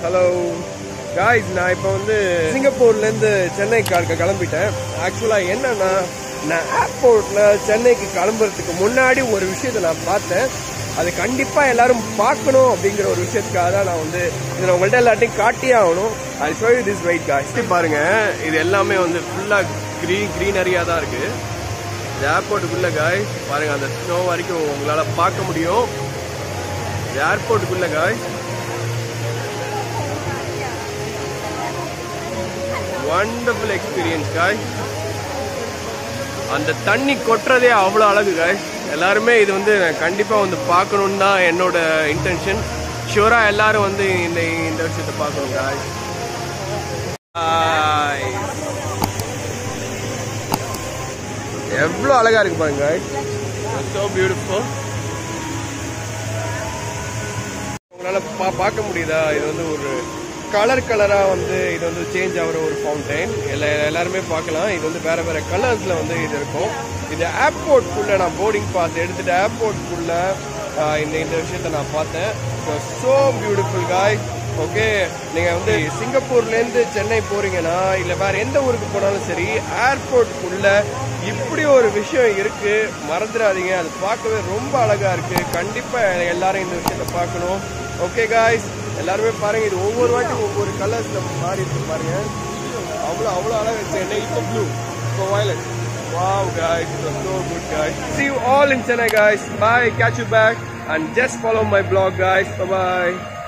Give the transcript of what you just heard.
Hello guys நான் இப்போ வந்து சிங்கப்பூர்லேருந்து சென்னை க- கிளம்பிட்டேன் ஆக்சுவலாக என்னன்னா நான் ஏர்போர்ட்டில் சென்னைக்கு கிளம்புறதுக்கு முன்னாடி ஒரு விஷயத்தை நான் பார்த்தேன் அது கண்டிப்பாக எல்லாரும் பார்க்கணும் அப்படிங்கிற ஒரு விஷயத்துக்காக தான் நான் வந்து இதை நான் உங்கள்ட்ட எல்லாத்தையும் காட்டியே ஆகணும் அது show you this wait guys பாருங்க இது எல்லாமே வந்து ஃபுல்லாக க்ரீன் க்ரீனரியாக தான் இருக்குது இந்த ஏர்போர்ட்டுக்குள்ள காய் பாருங்க அந்த ஸ்னோ வரைக்கும் உங்களால பார்க்க முடியும் இந்த ஏர்போர்ட்டுக்குள்ள காய் வண்டர்ஃபுல் எக்ஸ்பீரியன்ஸ் காய் அந்த தண்ணி கொட்டுறதே அவ்வளோ அழகு காய் எல்லாருமே இது வந்து நான் கண்டிப்பாக வந்து பார்க்கணுன்னு தான் என்னோட இன்டென்ஷன் ஷூராக எல்லாரும் வந்து இந்த இந்த விஷயத்தை பார்க்கணும் காய் எவ்வளோ அழகா இருக்கு பாருங்க ஸோ பியூட்டிஃபுல் உங்களால பா பார்க்க முடியுதா இது வந்து ஒரு கலர் கலரா வந்து இது வந்து சேஞ்ச் ஆகிற ஒரு ஃபவுண்டைன் எல்லா எல்லாருமே பார்க்கலாம் இது வந்து வேற வேற கலர்ஸ்ல வந்து இது இருக்கும் இது ஏர்போர்ட்குள்ள நான் போர்டிங் பாஸ் எடுத்துட்டு ஏர்போர்ட்குள்ள இந்த இந்த விஷயத்த நான் பார்த்தேன் ஸோ பியூட்டிஃபுல் காய் ஓகே நீங்க வந்து சிங்கப்பூர்ல இருந்து சென்னை போறீங்கன்னா இல்ல வேற எந்த ஊருக்கு போனாலும் சரி ஏர்போர்ட்டுக்குள்ள இப்படி ஒரு விஷயம் இருக்கு மறந்துடாதீங்க அது பார்க்கவே ரொம்ப அழகா இருக்கு கண்டிப்பா எல்லாரும் இந்த விஷயத்த பார்க்கணும் ஓகே காய்ஸ் எல்லாருமே பாருங்க இது ஒவ்வொரு வாட்டி ஒவ்வொரு கலர்ஸ்ல மாறி இருக்கு பாருங்க அவ்வளோ அவ்வளோ அழகா இருக்கு என்ன இப்போ ப்ளூ இப்போ violet Wow, guys, it was so good, guys. See you all in Chennai, guys. Bye. Catch you back. And just follow my blog, guys. Bye bye.